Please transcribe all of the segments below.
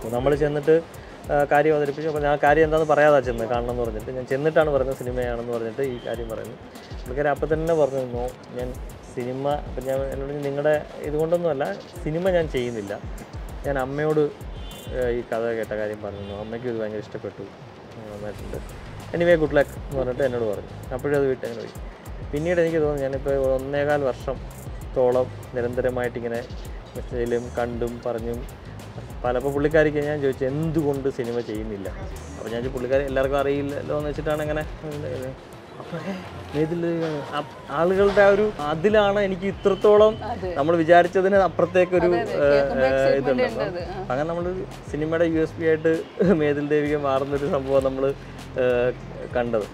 നമ്മൾ ചെന്നിട്ട് ആ, കാര്യം അവതരിപ്പിച്ചു അപ്പോൾ ഞാൻ കാര്യം എന്താണെന്ന് പറയാതാ ചെന്ന് കാണണം എന്ന് പറഞ്ഞിട്ട് ഞാൻ ചെന്നിട്ടാണ് പറയുന്നത് സിനിമയാണെന്ന് പറഞ്ഞിട്ട് ഈ കാര്യം പറയുന്നു പുള്ളിക്കാരി അപ്പം തന്നെ പറഞ്ഞു നോ ഞാൻ സിനിമ അപ്പം ഞാൻ എന്നോട് നിങ്ങളുടെ ഇതുകൊണ്ടൊന്നുമല്ല സിനിമ ഞാൻ ചെയ്യുന്നില്ല ഞാൻ അമ്മയോട് ആ, ഈ കഥ കേട്ട കാര്യം പറഞ്ഞു അമ്മയ്ക്കും ഇത് ഭയങ്കര ഇഷ്ടപ്പെട്ടു ആ, നന്നായിട്ടുണ്ട് എനിവേ ഗുഡ് ലക്ക് എന്ന് പറഞ്ഞിട്ട് എന്നോട് പറഞ്ഞു അപ്പോഴും അത് വീട്ടിൽ അങ്ങനെ പോയി പിന്നീട് എനിക്ക് തോന്നുന്നു ഞാനിപ്പോൾ ഒന്നേകാൽ വർഷത്തോളം നിരന്തരമായിട്ടിങ്ങനെ മെസ്സേജിലും കണ്ടും പറഞ്ഞും പലപ്പോൾ പുള്ളിക്കാരിക്ക് ഞാൻ ചോദിച്ചു എന്തുകൊണ്ട് സിനിമ ചെയ്യുന്നില്ല അപ്പോൾ ഞാൻ ചോദിച്ചു, പുള്ളിക്കാരി എല്ലാവർക്കും അറിയില്ലല്ലോ എന്ന് വെച്ചിട്ടാണ് ഇങ്ങനെ അപ്പോൾ ഇതിൽ ആളുകളുടെ ആ ഒരു അതിലാണ് എനിക്ക് ഇത്രത്തോളം നമ്മൾ വിചാരിച്ചതിന് അപ്പുറത്തേക്കൊരു ഇതുണ്ട് അപ്പം അങ്ങനെ നമ്മൾ സിനിമയുടെ യു എസ് പി ആയിട്ട് മേതിൽ ദേവിക മാറുന്നൊരു സംഭവം നമ്മൾ കണ്ടത്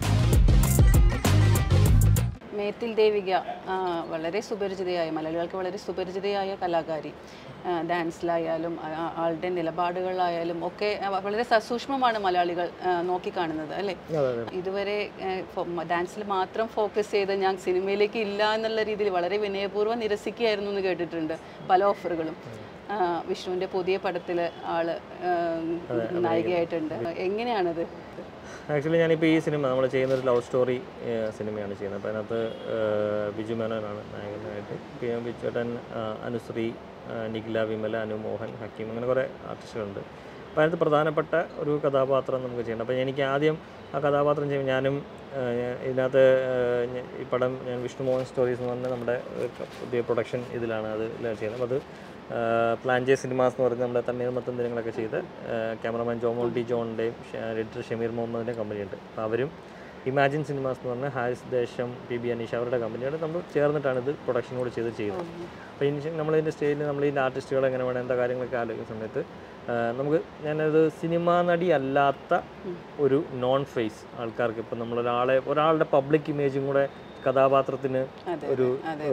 മേത്തിൽ ദേവിക ആ, വളരെ സുപരിചിതയായ മലയാളികൾക്ക് വളരെ സുപരിചിതയായ കലാകാരി ആ, ഡാൻസിലായാലും ആ, ആ, ആളുടെ നിലപാടുകളിലായാലും ഒക്കെ ആ, വളരെ സസൂക്ഷ്മമാണ് മലയാളികൾ ആ, നോക്കിക്കാണുന്നത് അല്ലേ ഇതുവരെ ഡാൻസിൽ മാത്രം ഫോക്കസ് ചെയ്ത് ഞാൻ സിനിമയിലേക്ക് ഇല്ല എന്നുള്ള രീതിയിൽ വളരെ വിനയപൂർവ്വം നിരസിക്കുകയായിരുന്നു എന്ന് കേട്ടിട്ടുണ്ട് പല ഓഫറുകളും ആ, വിഷ്ണുവിൻ്റെ പുതിയ പടത്തിൽ ആള് ആ, നായികയായിട്ടുണ്ട് എങ്ങനെയാണത് ആക്ച്വലി ഞാനിപ്പോൾ ഈ സിനിമ നമ്മൾ ചെയ്യുന്ന ഒരു ലവ് സ്റ്റോറി സിനിമയാണ് ചെയ്യുന്നത് അപ്പോൾ അതിനകത്ത് ഏഹ്, ബിജു മേനോനാണ് നായകനായിട്ട് പിന്നെ ബിജുട്ടൻ അനുശ്രീ ആ, നിഖില വിമല അനു മോഹൻ ഹക്കീം അങ്ങനെ കുറേ ആർട്ടിസ്റ്റുകളുണ്ട് അപ്പോൾ അതിനകത്ത് പ്രധാനപ്പെട്ട ഒരു കഥാപാത്രം നമുക്ക് ചെയ്യണം അപ്പോൾ എനിക്ക് ആദ്യം ആ കഥാപാത്രം ചെയ്യുമ്പോൾ ഞാനും ആ, ഞാൻ ഇതിനകത്ത് ആ, ഞാൻ- ഈ പടം ഞാൻ വിഷ്ണു മോഹൻ സ്റ്റോറീസ് എന്ന് പറഞ്ഞ നമ്മുടെ ഒരു പുതിയ പ്രൊഡക്ഷൻ ഇതിലാണ് അത് ചെയ്യുന്നത് അപ്പോൾ അത് പ്ലാൻ ജെ സിനിമാസ് എന്ന് പറഞ്ഞ നമ്മുടെ തണ്ണീർമത്തം ദിനങ്ങളൊക്കെ ചെയ്ത് ക്യാമറമാൻ ജോമോൺ ഡി ജോണിൻ്റെയും എഡിറ്റർ ഷമീർ മുഹമ്മദിൻ്റെ കമ്പനിയുണ്ട് അപ്പോൾ അവരും ഇമാജിൻ സിനിമാസ് എന്ന് പറഞ്ഞ ഹാരിസ് ദേശം പി ബി അനീഷ് അവരുടെ കമ്പനിയോട് നമ്മൾ ചേർന്നിട്ടാണ് ഇത് പ്രൊഡക്ഷൻ കൂടി ചെയ്ത് ചെയ്യുന്നത് അപ്പോൾ ഇനി നമ്മളിതിൻ്റെ സ്റ്റേജിൽ നമ്മൾ ഇതിൻ്റെ ആർട്ടിസ്റ്റുകൾ എങ്ങനെ വേണം എന്താ കാര്യങ്ങളൊക്കെ ആലോചിക്കുന്ന സമയത്ത് ആ, നമുക്ക് ഞാനത് സിനിമാ നടി അല്ലാത്ത ഒരു നോൺ ഫേസ് ആൾക്കാർക്ക് ഇപ്പം നമ്മളൊരാളെ ഒരാളുടെ പബ്ലിക് ഇമേജും കൂടെ കഥാപാത്രത്തിന് ഒരു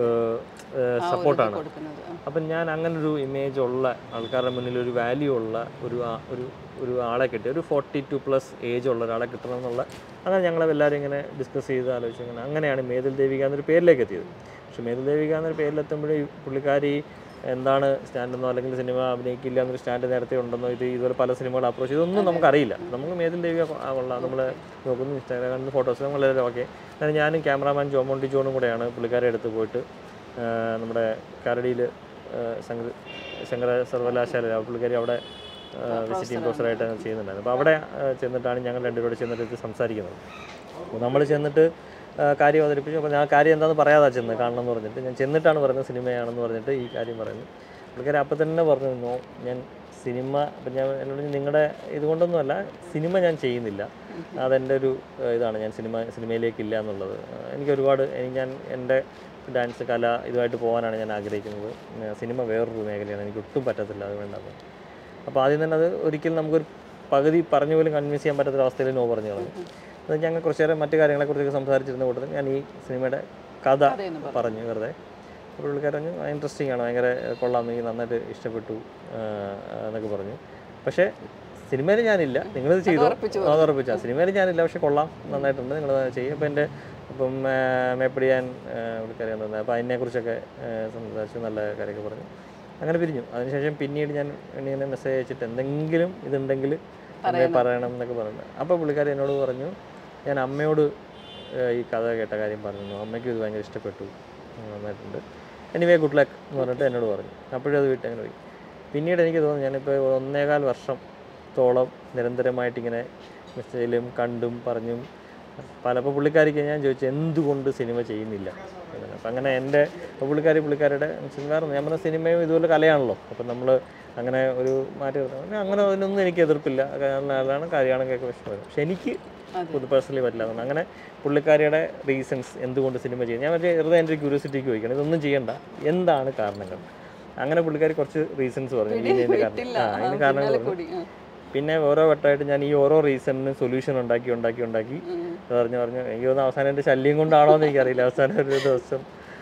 സപ്പോർട്ടാണ് കൊടുക്കുന്നത് ആ. അപ്പം ഞാൻ അങ്ങനെ ഒരു ഇമേജ് ഉള്ള ആൾക്കാരുടെ മുന്നിൽ ഒരു വാല്യൂ ഉള്ള ഒരു ആ- ഒരു ഒരു ആളെ കിട്ടി ഒരു ഫോർട്ടി ടു പ്ലസ് ഏജ് ഉള്ള ഒരാളെ കിട്ടണം എന്നുള്ള അങ്ങനെ ഞങ്ങൾ എല്ലാവരും ഇങ്ങനെ ഡിസ്കസ് ചെയ്ത് ആലോചിച്ച് അങ്ങനെ അങ്ങനെയാണ് മേതിൽ ദേവിക എന്നൊരു പേരിലേക്ക് എത്തിയത് പക്ഷേ മേതിൽ ദേവിക എന്നൊരു പേരിലെത്തുമ്പോഴേ ഈ പുള്ളിക്കാരി എന്താണ് സ്റ്റാൻഡെന്നോ അല്ലെങ്കിൽ സിനിമ അഭിനയിക്കില്ല എന്നൊരു സ്റ്റാൻഡ് നേരത്തെ ഉണ്ടെന്നോ ഇത് ഇതുപോലെ പല സിനിമകൾ അപ്രോച്ച് ഇതൊന്നും നമുക്കറിയില്ല നമുക്ക് മേതിൽ ദേവിക കൊ- കൊള്ളാം നമ്മൾ നോക്കുന്നു ഇൻസ്റ്റാഗ്രാമിൽ ഫോട്ടോസ് നമ്മളെല്ലാം ഓക്കെ അങ്ങനെ ഞാനും ക്യാമറാമാൻ ജോമോണ്ടി ജോണും കൂടെയാണ് പുള്ളിക്കാരെ അടുത്ത് പോയിട്ട് ആ, നമ്മുടെ കരടിയിൽ ശങ്കര ശങ്കര സർവകലാശാല പുള്ളിക്കാരി അവിടെ വിസിറ്റിംഗ് പ്രൊഫസറായിട്ടാണ് ചെയ്യുന്നുണ്ടായിരുന്നു അപ്പോൾ അവിടെ ആ, ചെന്നിട്ടാണ് ഞങ്ങൾ രണ്ടുപേരോട് ചെന്നിട്ട് ഇത് സംസാരിക്കുന്നത് അപ്പോൾ നമ്മൾ ചെന്നിട്ട് ആ, കാര്യം അവതരിപ്പിച്ചു അപ്പോൾ ഞാൻ കാര്യം എന്താണെന്ന് പറയാതാ ചെന്ന് കാണണം എന്ന് പറഞ്ഞിട്ട് ഞാൻ ചെന്നിട്ടാണ് പറയുന്നത് സിനിമയാണെന്ന് പറഞ്ഞിട്ട് ഈ കാര്യം പറയുന്നു പുള്ളിക്കാരി അപ്പം തന്നെ പറഞ്ഞു നോ ഞാൻ സിനിമ അപ്പം ഞാൻ എന്നോട് നിങ്ങളുടെ ഇതുകൊണ്ടൊന്നുമല്ല സിനിമ ഞാൻ ചെയ്യുന്നില്ല അതെൻ്റെ ഒരു ആ, ഇതാണ് ഞാൻ സിനിമ സിനിമയിലേക്കില്ല എന്നുള്ളത് ആ, എനിക്ക് ഒരുപാട് എനിക്ക് ഞാൻ എൻ്റെ ഡാൻസ് കല ഇതുമായിട്ട് പോകാനാണ് ഞാൻ ആഗ്രഹിക്കുന്നത് ആ, സിനിമ വേറൊരു മേഖലയാണ് എനിക്ക് ഒട്ടും പറ്റത്തില്ല അത് വേണ്ടത് അപ്പോൾ ആദ്യം തന്നെ അത് ഒരിക്കലും നമുക്കൊരു പകുതി പറഞ്ഞു പോലും കൺവിൻസ് ചെയ്യാൻ പറ്റാത്ത അവസ്ഥയിൽ നോ പറഞ്ഞു കളഞ്ഞു അത് ഞങ്ങൾ കുറച്ച് നേരം മറ്റു കാര്യങ്ങളെക്കുറിച്ചൊക്കെ സംസാരിച്ചിരുന്ന കൂട്ടത്തിൽ ഞാൻ ഈ സിനിമയുടെ കഥ പറഞ്ഞു വെറുതെ അപ്പോൾ പുള്ളിക്കാരൻ പറഞ്ഞു ഇൻട്രസ്റ്റിംഗ് ആണ് ഭയങ്കര കൊള്ളാം എനിക്ക് നന്നായിട്ട് ഇഷ്ടപ്പെട്ടു ആ, എന്നൊക്കെ പറഞ്ഞു പക്ഷേ സിനിമയിൽ ഞാനില്ല നിങ്ങളിത് ചെയ്തു അത് ഉറപ്പിച്ചു സിനിമയിൽ ഞാനില്ല പക്ഷെ കൊള്ളാം നന്നായിട്ടുണ്ട് നിങ്ങൾ ചെയ്യും അപ്പോൾ എൻ്റെ ഇപ്പം മേപ്പടിയാൻ പുള്ളിക്കാരിയാൻ തന്നെ അപ്പോൾ അതിനെക്കുറിച്ചൊക്കെ ആ, സംസാരിച്ചു നല്ല കാര്യമൊക്കെ പറഞ്ഞു അങ്ങനെ പിരിഞ്ഞു അതിനുശേഷം പിന്നീട് ഞാൻ ഇങ്ങനെ മെസ്സേജ് അയച്ചിട്ട് എന്തെങ്കിലും ഇതുണ്ടെങ്കിൽ എന്നെ പറയണം എന്നൊക്കെ പറഞ്ഞു അപ്പോൾ പുള്ളിക്കാരി എന്നോട് പറഞ്ഞു ഞാൻ അമ്മയോട് ഏഹ്, ഈ കഥ കേട്ട കാര്യം പറഞ്ഞു അമ്മയ്ക്കും ഇത് ഭയങ്കര ഇഷ്ടപ്പെട്ടു ഉം, നന്നായിട്ടുണ്ട് എനിവേ ഗുഡ് ലക്ക് എന്ന് പറഞ്ഞിട്ട് എന്നോട് പറഞ്ഞു അപ്പോഴും അത് വീട്ടിൽ അങ്ങനെ പോയി പിന്നീട് എനിക്ക് തോന്നുന്നു ഞാനിപ്പോൾ ഒന്നേകാൽ വർഷത്തോളം നിരന്തരമായിട്ടിങ്ങനെ മെസ്സേജിലും കണ്ടും പറഞ്ഞും പലപ്പോൾ പുള്ളിക്കാരിക്ക് ഞാൻ ചോദിച്ചു എന്തുകൊണ്ട് സിനിമ ചെയ്യുന്നില്ല എന്ന്. അപ്പം അങ്ങനെ എൻ്റെ അപ്പോൾ പുള്ളിക്കാരി പുള്ളിക്കാരുടെ വേറെ ഞാൻ പറഞ്ഞ സിനിമയും ഇതുപോലെ കലയാണല്ലോ അപ്പം നമ്മൾ അങ്ങനെ ഒരു മാറ്റി നിർത്തണം പിന്നെ അങ്ങനെ അതിനൊന്നും എനിക്ക് എതിർപ്പില്ല കാരണം അതാണ് കാര്യമാണെങ്കിൽ ഇഷ്ടപ്പെടുന്നത് പക്ഷെ എനിക്ക് പൊതു പേഴ്സണലി പറ്റില്ല അതുകൊണ്ട് അങ്ങനെ പുള്ളിക്കാരിയുടെ റീസൺസ് എന്തുകൊണ്ട് സിനിമ ചെയ്യും ഞാൻ മറ്റേ വെറുതെ എൻ്റെ ഒരു ക്യൂരിയോസിറ്റിക്ക് ചോദിക്കണം ഇതൊന്നും ചെയ്യണ്ട എന്താണ് കാരണങ്ങൾ അങ്ങനെ പുള്ളിക്കാരി കുറച്ച് റീസൺസ് പറഞ്ഞു ഇനി ഇതിൻ്റെ കാരണം ആ ഇതിന് കാരണങ്ങൾ പറഞ്ഞു കൂടി ആ. പിന്നെ ഓരോ വട്ടമായിട്ട് ഞാൻ ഈ ഓരോ റീസണിനും സൊല്യൂഷൻ ഉണ്ടാക്കി ഉണ്ടാക്കി ഉണ്ടാക്കി പറഞ്ഞു പറഞ്ഞു എനിക്ക് തോന്നുന്നു അവസാനം എൻ്റെ ശല്യം കൊണ്ടാണോ എന്ന് എനിക്കറിയില്ല അവസാനം ഒരു ദിവസം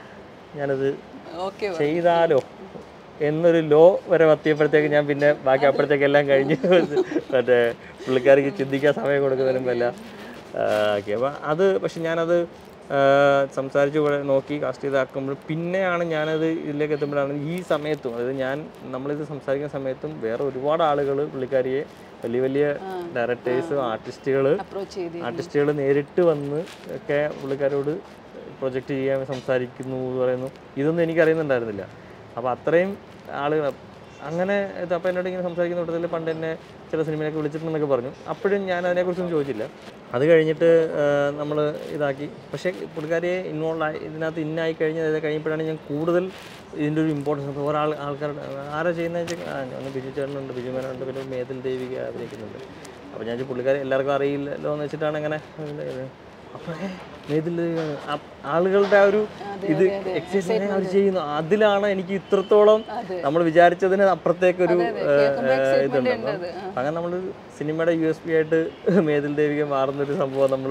ഞാനത് ഓക്കെ ചെയ്താലോ എന്നൊരു ലോ വരെ എത്തിയപ്പോഴത്തേക്ക് ഞാൻ പിന്നെ ബാക്കി അപ്പോഴത്തേക്ക് എല്ലാം കഴിഞ്ഞ് മറ്റേ പുള്ളിക്കാരിക്ക് ചിന്തിക്കാൻ സമയം കൊടുക്കുന്നതിനും എല്ലാം ആക്കി അപ്പം അത് പക്ഷെ ഞാനത് സംസാരിച്ച് കൂടെ നോക്കി കാസ്റ്റ് ചെയ്താക്കുമ്പോൾ പിന്നെയാണ് ഞാനത് ഇതിലേക്ക് എത്തുമ്പോഴാണ് ഈ സമയത്തും അതായത് ഞാൻ നമ്മളിത് സംസാരിക്കുന്ന സമയത്തും വേറെ ഒരുപാട് ആളുകൾ പുള്ളിക്കാരിയെ വലിയ വലിയ ഡയറക്ടേഴ്സ് ആർട്ടിസ്റ്റുകൾ അപ്രോച്ച് ചെയ്ത് ആർട്ടിസ്റ്റുകൾ നേരിട്ട് വന്ന് ഒക്കെ പുള്ളിക്കാരോട് പ്രൊജക്റ്റ് ചെയ്യാൻ സംസാരിക്കുന്നു എന്ന് പറയുന്നു ഇതൊന്നും എനിക്ക് അറിയുന്നുണ്ടായിരുന്നില്ല അപ്പോൾ അത്രയും ആളുകൾ അങ്ങനെ ഇത് അപ്പോൾ എന്നോട് ഇങ്ങനെ സംസാരിക്കുന്ന കൂട്ടത്തിൽ പണ്ട് എന്നെ ചില സിനിമയിലൊക്കെ വിളിച്ചിട്ടുണ്ടെന്നൊക്കെ പറഞ്ഞു അപ്പോഴും ഞാൻ അതിനെക്കുറിച്ചൊന്നും ചോദിച്ചില്ല അത് കഴിഞ്ഞിട്ട് നമ്മൾ ഇതാക്കി പക്ഷേ പുള്ളിക്കാരിയെ ഇൻവോൾവ് ആയി ഇതിനകത്ത് ഇന്നായി കഴിഞ്ഞ് ഇത് കഴിഞ്ഞപ്പോഴാണ് ഞാൻ കൂടുതൽ ഇതിൻ്റെ ഒരു ഇമ്പോർട്ടൻസ് ഒരാൾ ആൾക്കാരുടെ ആരാ ചെയ്യുന്നത് വെച്ചാൽ ആ ഒന്ന് ബിജു ചേട്ടനുണ്ട് ബിജു മേനുണ്ട് പിന്നെ മേതിൽ ദേവിക അഭിനയിക്കുന്നുണ്ട് അപ്പോൾ ഞാൻ വിചാരിച്ചു പുള്ളിക്കാരെ എല്ലാവർക്കും അറിയില്ലല്ലോ എന്ന് വെച്ചിട്ടാണ് അങ്ങനെ അപ്പോൾ മേതിൽ ആളുകളുടെ ആ ഒരു ഇത് എക്സസൈസ് അവർ ചെയ്യുന്നു അതിലാണ് എനിക്ക് ഇത്രത്തോളം നമ്മൾ വിചാരിച്ചതിന് അപ്പുറത്തേക്കൊരു ഏഹ്, ഇതുണ്ട് അപ്പം അങ്ങനെ നമ്മൾ സിനിമയുടെ യു എസ് പി ആയിട്ട് മേതിൽ ദേവിക മാറുന്നൊരു സംഭവം നമ്മൾ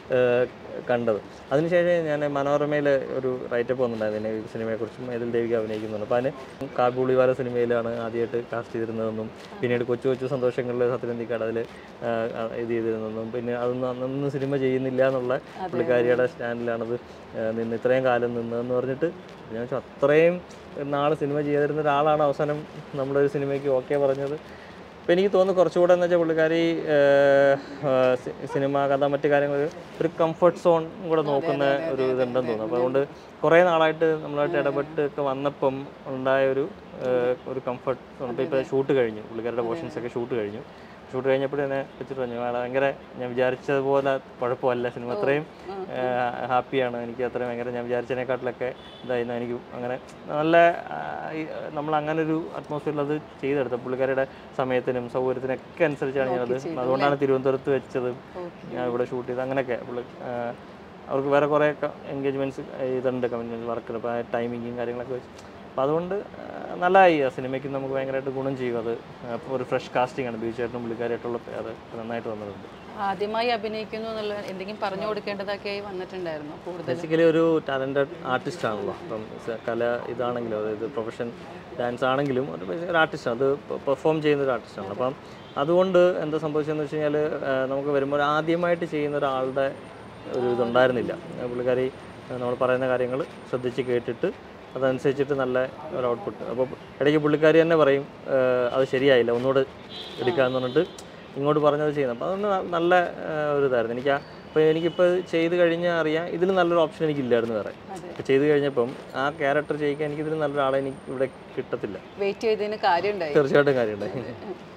കണ്ടത് അതിനുശേഷം ഞാൻ മനോരമയിൽ ഒരു റൈറ്റപ്പ് വന്നിട്ടുണ്ടായിരുന്നു ഈ സിനിമയെക്കുറിച്ചും മേതിൽ ദേവിക അഭിനയിക്കുന്നുണ്ട് അപ്പോൾ അതിന് കാബൂളിവാല സിനിമയിലാണ് ആദ്യമായിട്ട് കാസ്റ്റ് ചെയ്തിരുന്നതെന്നും പിന്നീട് കൊച്ചു കൊച്ചു സന്തോഷങ്ങളിൽ സത്യനന്ദിക്കാട് അതിൽ ഇത് ചെയ്തിരുന്നതെന്നും പിന്നെ അതൊന്നും അന്നൊന്നും സിനിമ ചെയ്യുന്നില്ല എന്നുള്ള പുള്ളിക്കാരിയുടെ സ്റ്റാൻഡിലാണത് ഏഹ്, നിന്ന് ഇത്രയും കാലം നിന്നതെന്ന് പറഞ്ഞിട്ട് ഞാൻ വെച്ചാൽ അത്രയും നാൾ സിനിമ ചെയ്തിരുന്ന ഒരാളാണ് അവസാനം നമ്മുടെ ഒരു സിനിമയ്ക്ക് ഓക്കെ പറഞ്ഞത് അപ്പോൾ എനിക്ക് തോന്നുന്നു കുറച്ചുകൂടെ എന്ന് വെച്ചാൽ പുള്ളിക്കാരി ഏഹ്, ഏഹ്, സി- സിനിമ കഥ മറ്റു കാര്യങ്ങൾ ഒരു കംഫർട്ട് സോൺ കൂടെ നോക്കുന്ന ഒരു ഇതുണ്ടെന്ന് തോന്നുന്നു അപ്പോൾ അതുകൊണ്ട് കുറേ നാളായിട്ട് നമ്മളായിട്ട് ഇടപെട്ട് ഒക്കെ വന്നപ്പം ഉണ്ടായ ഒരു ഏഹ്, ഒരു കംഫർട്ട് സോൺ ഇപ്പോൾ ഇപ്പോൾ ഷൂട്ട് കഴിഞ്ഞു പുള്ളിക്കാരുടെ പോർഷൻസ് ഒക്കെ ഷൂട്ട് കഴിഞ്ഞു ഷൂട്ട് കഴിഞ്ഞപ്പോൾ തന്നെ വെച്ചിട്ട് പറഞ്ഞു "ആ, ഭയങ്കര ഞാൻ വിചാരിച്ചതുപോലെ കുഴപ്പമല്ല സിനിമ അത്രയും ഹാപ്പിയാണ് എനിക്ക് അത്രയും ഭയങ്കര ഞാൻ വിചാരിച്ചതിനെക്കാട്ടിലൊക്കെ ഇതായിരുന്നു എനിക്ക് അങ്ങനെ നല്ല ആ, ഈ, നമ്മൾ അങ്ങനെ ഒരു അറ്റ്മോസ്ഫിയറിൽ അത് ചെയ്തെടുത്ത പുള്ളിക്കാരുടെ സമയത്തിനും സൗകര്യത്തിനൊക്കെ അനുസരിച്ചാണ് ഞാനത് അതുകൊണ്ടാണ് തിരുവനന്തപുരത്ത് വെച്ചത് ഞാൻ ഇവിടെ ഷൂട്ട് ചെയ്ത് അങ്ങനെയൊക്കെ പുള്ളി ആ, അവർക്ക് വേറെ കുറേ എൻഗേജ്മെൻറ്റ്സ് ഇതുണ്ട് കമ്മിറ്റ്മെൻറ്റ് വർക്ക് അപ്പോൾ ടൈമിങ്ങും കാര്യങ്ങളൊക്കെ വെച്ച് അപ്പോൾ അതുകൊണ്ട് ആ, നല്ലതായി ആ സിനിമയ്ക്ക് നമുക്ക് ഭയങ്കരമായിട്ട് ഗുണം ചെയ്യും അത് അപ്പോൾ ഒരു ഫ്രഷ് കാസ്റ്റിംഗ് ആണ് ബീച്ച് ചേട്ടനും പുള്ളിക്കാരായിട്ടുള്ള അത് നന്നായിട്ട് വന്നിട്ടുണ്ട് ആദ്യമായി അഭിനയിക്കുന്നു എന്നുള്ള എന്തെങ്കിലും പറഞ്ഞു കൊടുക്കേണ്ടതൊക്കെയായി വന്നിട്ടുണ്ടായിരുന്നു കൂടുതൽ ബേസിക്കലി ഒരു ടാലൻറ്റഡ് ആർട്ടിസ്റ്റ് ആണല്ലോ അപ്പം സ- കല ഇതാണെങ്കിലും അതായത് പ്രൊഫഷൻ ഡാൻസ് ആണെങ്കിലും ഒരു basic ഒരു ആർട്ടിസ്റ്റ് അത് പെർഫോം ചെയ്യുന്ന ഒരു ആർട്ടിസ്റ്റാണ് അപ്പം അതുകൊണ്ട് എന്താ സംഭവിച്ചതെന്ന് വെച്ച് കഴിഞ്ഞാൽ നമുക്ക് വരുമ്പോൾ ആദ്യമായിട്ട് ചെയ്യുന്ന ഒരാളുടെ ഒരു ഇതുണ്ടായിരുന്നില്ല ആ പുള്ളിക്കാരി നമ്മൾ പറയുന്ന കാര്യങ്ങൾ ശ്രദ്ധിച്ച് കേട്ടിട്ട് അതനുസരിച്ചിട്ട് നല്ല ഒരു ഔട്ട്പുട്ട് അപ്പോൾ ഇടയ്ക്ക് പുള്ളിക്കാരി തന്നെ പറയും ആ, അത് ശരിയായില്ല ഒന്നുകൂടെ എടുക്കാമെന്ന് പറഞ്ഞിട്ട് ഇങ്ങോട്ട് പറഞ്ഞത് ചെയ്യുന്നത് അപ്പോൾ അതൊന്ന് നല്ല ആ, ഒരു ഇതായിരുന്നു എനിക്ക് ആ അപ്പോൾ എനിക്കിപ്പോൾ ചെയ്ത് കഴിഞ്ഞാൽ അറിയാം ഇതിൽ നല്ലൊരു ഓപ്ഷൻ എനിക്കില്ലായിരുന്നു വേറെ ഇപ്പോൾ ചെയ്ത് കഴിഞ്ഞപ്പം ആ ക്യാരക്ടർ ചെയ്യിക്കാൻ എനിക്കിതിൽ നല്ലൊരാളെ എനിക്ക് ഇവിടെ കിട്ടത്തില്ല വെയിറ്റ് ചെയ്തതിന് കാര്യമുണ്ടായി തീർച്ചയായിട്ടും കാര്യമുണ്ടായി